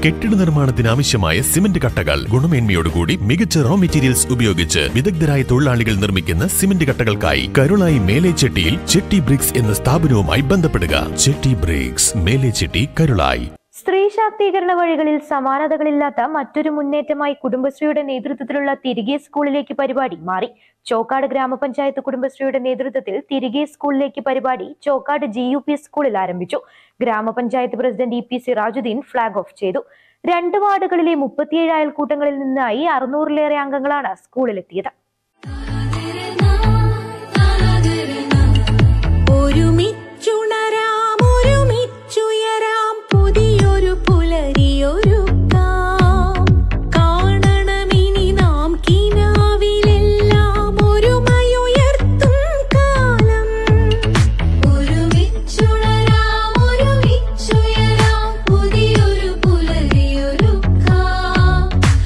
കെട്ടിട നിർമ്മാണത്തിന് ആവശ്യമായ സിമന്റ് കട്ടകൾ ഗുണമേന്മയോടുകൂടി മികച്ച റോ മെറ്റീരിയൽസ് ഉപയോഗിച്ച് വിദഗ്ധരായ തൊഴിലാളികൾ നിർമ്മിക്കുന്ന സിമന്റ് കട്ടകൾക്കായി കരുളായി മേലേച്ചെട്ടിയിൽ ചെട്ടി ബ്രിക്സ് എന്ന സ്ഥാപനവുമായി ബന്ധപ്പെടുക ചെട്ടി ബ്രിക്സ് മേലേച്ചെട്ടി കരുളായി സ്ത്രീ ശാക്തീകരണ വഴികളിൽ സമാനതകളില്ലാത്ത മറ്റൊരു മുന്നേറ്റമായി കുടുംബശ്രീയുടെ നേതൃത്വത്തിലുള്ള തിരികെ സ്കൂളിലേക്ക് പരിപാടി മാറി ചോക്കാട് ഗ്രാമപഞ്ചായത്ത് കുടുംബശ്രീയുടെ നേതൃത്വത്തിൽ തിരികെ സ്കൂളിലേക്ക് പരിപാടി ചോക്കാട് ജി യു പി സ്കൂളിൽ ആരംഭിച്ചു ഗ്രാമപഞ്ചായത്ത് president E P Sirajuddin flag off ചെയ്തു രണ്ട് വാർഡുകളിലെ മുപ്പത്തിയേഴ് അയൽക്കൂട്ടങ്ങളിൽ നിന്നായി അറുന്നൂറിലേറെ അംഗങ്ങളാണ് സ്കൂളിലെത്തിയത് ഒരുമിച്ചുണരാം ഒരുമിച്ചുയരാം പുതിയൊരു പുലരിയൊരുക്കാം കാണണമിനി നാം കിനാവിലെല്ലാം ഒരുമയുയർത്തും കാലം ഒരുമിച്ചുണരാം ഒരുമിച്ചുയരാം പുതിയൊരു പുലരിയൊരുക്കാം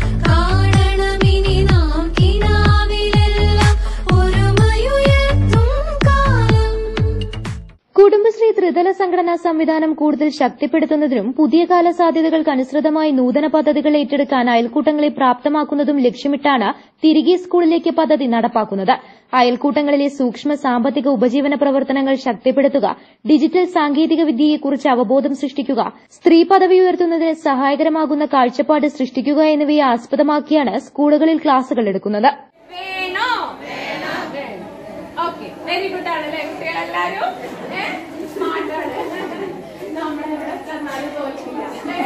കാണണമിനി നാം കിനാവിലെല്ലാം ഒരുമയുയർത്തും കാലം കുടുംബശ്രീ ത്രിതല സംഘടനാ സംവിധാനം കൂടുതൽ ശക്തിപ്പെടുത്തുന്നതിനും പുതിയ കാല സാധ്യതകൾക്ക് അനുസൃതമായി നൂതന പദ്ധതികൾ ഏറ്റെടുക്കാൻ അയൽക്കൂട്ടങ്ങളെ പ്രാപ്തമാക്കുന്നതും ലക്ഷ്യമിട്ടാണ് തിരികെ സ്കൂളിലേക്ക് പദ്ധതി നടപ്പാക്കുന്നത് അയൽക്കൂട്ടങ്ങളിലെ സൂക്ഷ്മ സാമ്പത്തിക ഉപജീവന പ്രവർത്തനങ്ങൾ ശക്തിപ്പെടുത്തുക ഡിജിറ്റൽ സാങ്കേതിക വിദ്യയെക്കുറിച്ച് അവബോധം സൃഷ്ടിക്കുക സ്ത്രീ പദവി ഉയർത്തുന്നതിന് സഹായകരമാകുന്ന കാഴ്ചപ്പാട് സൃഷ്ടിക്കുക എന്നിവയെ ആസ്പദമാക്കിയാണ് സ്കൂളുകളിൽ ക്ലാസുകൾ എടുക്കുന്നത് വേണോ ഓക്കെ വെരി ഗുഡ് ആണല്ലേ കുട്ടികളെല്ലാരും സ്മാർട്ട് ആണ് നമ്മളിവിടെ ചെന്നാലും തോൽക്കില്ല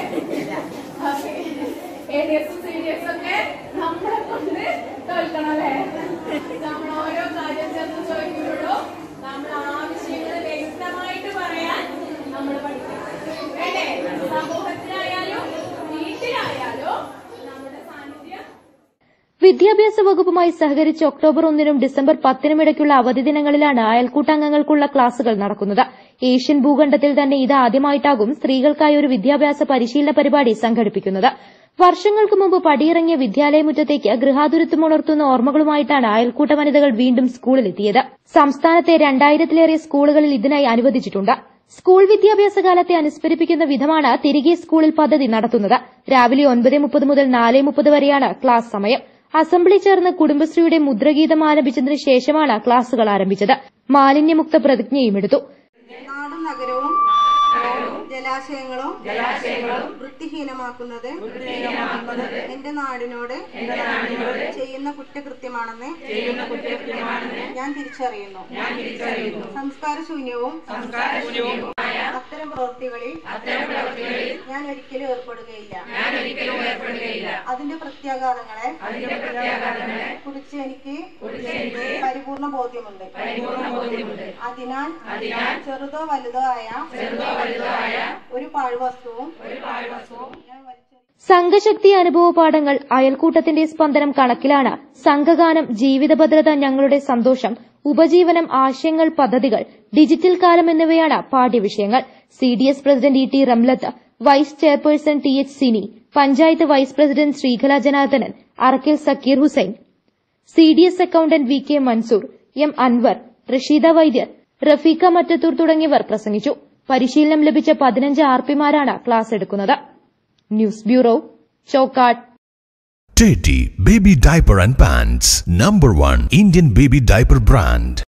ഓക്കെ എ ഡി എസും സി ഡി എസും ഒക്കെ നമ്മളെ കൊണ്ട് തോൽക്കണം അല്ലേ നമ്മൾ ഓരോ കാര്യം ചെന്ന് ചോദിക്കുമ്പോഴും നമ്മൾ ആവശ്യങ്ങൾ വ്യക്തമായിട്ട് പറയാൻ നമ്മൾ പഠിക്കണം വേണ്ടേ സമൂഹത്തിലായാലും വീട്ടിലായാലും നമ്മുടെ സാന്നിധ്യം വിദ്യാഭ്യാസ വകുപ്പുമായി സഹകരിച്ച് ഒക്ടോബർ ഒന്നിനും ഡിസംബർ പത്തിനും ഇടയ്ക്കുള്ള അവധി ദിനങ്ങളിലാണ് അയൽക്കൂട്ടാംഗങ്ങൾക്കുള്ള ക്ലാസുകൾ നടക്കുന്നത് ഏഷ്യൻ ഭൂഖണ്ഡത്തിൽ തന്നെ ഇത് ആദ്യമായിട്ടാകും സ്ത്രീകൾക്കായി ഒരു വിദ്യാഭ്യാസ പരിശീലന പരിപാടി സംഘടിപ്പിക്കുന്നത് വർഷങ്ങൾക്ക് മുമ്പ് പടിയിറങ്ങിയ വിദ്യാലയമുറ്റത്തേക്ക് ഗൃഹാതുരത്വമുണർത്തുന്ന ഓർമ്മകളുമായിട്ടാണ് അയൽക്കൂട്ട വനിതകൾ വീണ്ടും സ്കൂളിലെത്തിയത് സംസ്ഥാനത്തെ രണ്ടായിരത്തിലേറെ സ്കൂളുകളിൽ ഇതിനായി അനുവദിച്ചിട്ടുണ്ട് സ്കൂൾ വിദ്യാഭ്യാസ കാലത്തെ അനുസ്മരിപ്പിക്കുന്ന വിധമാണ് തിരികെ സ്കൂളിൽ പദ്ധതി നടത്തുന്നത് രാവിലെ ഒൻപത് മുപ്പത് മുതൽ നാല് മുപ്പത് വരെയാണ് ക്ലാസ് സമയം അസംബ്ലി ചേർന്ന് കുടുംബശ്രീയുടെ മുദ്രഗീതം ആരംഭിച്ചതിനു ശേഷമാണ് ക്ലാസുകൾ ആരംഭിച്ചത് മാലിന്യമുക്ത പ്രതിജ്ഞയും എടുത്തു നാടും നഗരവും ജലാശയങ്ങളും വൃത്തിഹീനമാക്കുന്നത് എന്റെ നാടിനോട് ചെയ്യുന്ന കുറ്റകൃത്യമാണെന്ന് ഞാൻ തിരിച്ചറിയുന്നു സംസ്കാര ശൂന്യവും അത്തരം പ്രവൃത്തികളിൽ ഞാൻ ഒരിക്കലും ഏർപ്പെടുകയില്ല അതിന്റെ പ്രത്യാഘാതങ്ങളെ കുറിച്ച് എനിക്ക് പരിപൂർണ ബോധ്യമുണ്ട് അതിനാൽ ചെറുതോ വലുതോ ആയ ഒരു പാഴ്വസ്തുവും ഞാൻ വലിച്ചെറിയും സംഘശക്തി അനുഭവ പാഠങ്ങൾ അയൽക്കൂട്ടത്തിന്റെ സ്പന്ദനം കണക്കിലാണ് സംഘഗാനം ജീവിതഭദ്രത ഞങ്ങളുടെ സന്തോഷം ഉപജീവനം ആശയങ്ങൾ പദ്ധതികൾ ഡിജിറ്റൽ കാലം എന്നിവയാണ് പാഠ്യവിഷയങ്ങൾ C D S president E T Ramlath vice chairperson T H Sini panchayat vice president Sreekala Janardhanan Arakkal Zakir Hussain C D S accountant V K Mansoor M Anwar Rasheeda Vaidyar Rafeeqa Mattathur തുടങ്ങിയവർ പ്രസംഗിച്ചു പരിശീലനം ലഭിച്ച പതിനഞ്ച് ആർ പിമാരാണ് ക്ലാസ് എടുക്കുന്നത് news bureau Chokkad Teddy Baby Diaper and Pants, number one Indian baby diaper brand.